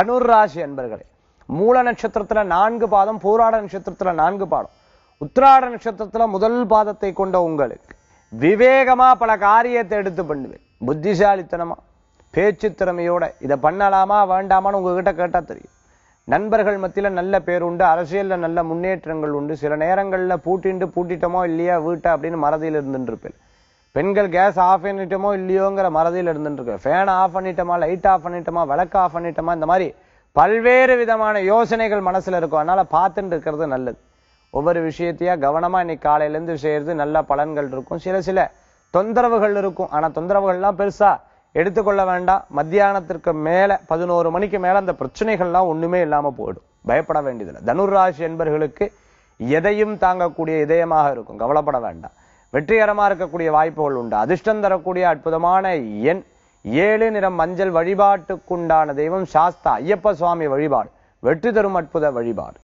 தனுர் ராசி என்பர்களே மூல நட்சத்திரத்துல நான்கு பாதம் பூராட நட்சத்திரத்துல நான்கு பாதம் உத்திராட நட்சத்திரத்துல முதல் பாதத்தை கொண்ட உங்களுக்கு விவேகமா பல காரியத்தை எடுத்து பண்ணுவேன் புத்திசாலித்தனமா பேச்சு திறமையோட இதை பண்ணலாமா வேண்டாமான்னு உங்ககிட்ட கேட்டா தெரியும் நண்பர்கள் மத்தியில நல்ல பேர் உண்டு அரசியல்ல நல்ல முன்னேற்றங்கள் உண்டு சில நேரங்கள்ல பூட்டிண்டு பூட்டிட்டோமோ இல்லையா வீட்டை அப்படின்னு மறதியில் இருந்துட்டு இருப்பேன் பெண்கள் கேஸ் ஆஃப் பண்ணிட்டோமோ இல்லையோங்கிற மறதியில் இருந்துட்டு இருக்கு ஃபேன் ஆஃப் பண்ணிட்டோமா லைட் ஆஃப் பண்ணிட்டோமா விளக்கு ஆஃப் பண்ணிட்டோமா இந்த மாதிரி பல்வேறு விதமான யோசனைகள் மனசுல இருக்கும் அதனால பார்த்துட்டு இருக்கிறது நல்லது ஒவ்வொரு விஷயத்தையா கவனமா இன்னைக்கு காலையில இருந்து செய்யறது நல்ல பலன்கள் இருக்கும் சில சில தொந்தரவுகள் இருக்கும் ஆனா தொந்தரவுகள்லாம் பெருசா எடுத்துக்கொள்ள வேண்டாம் மத்தியானத்திற்கு மேல பதினோரு மணிக்கு மேல அந்த பிரச்சனைகள்லாம் ஒண்ணுமே இல்லாம போயிடும் பயப்பட வேண்டியதில்லை தனுர்ராசி என்பர்களுக்கு எதையும் தாங்கக்கூடிய இதயமாக இருக்கும் கவலைப்பட வேண்டாம் வெற்றிகரமா இருக்கக்கூடிய வாய்ப்புகள் உண்டு அதிர்ஷ்டம் தரக்கூடிய அற்புதமான எண் ஏழு நிறம் மஞ்சள் வழிபாட்டுக்குண்டான தெய்வம் சாஸ்தா ஐயப்ப சுவாமி வழிபாடு வெற்றி தரும் அற்புத வழிபாடு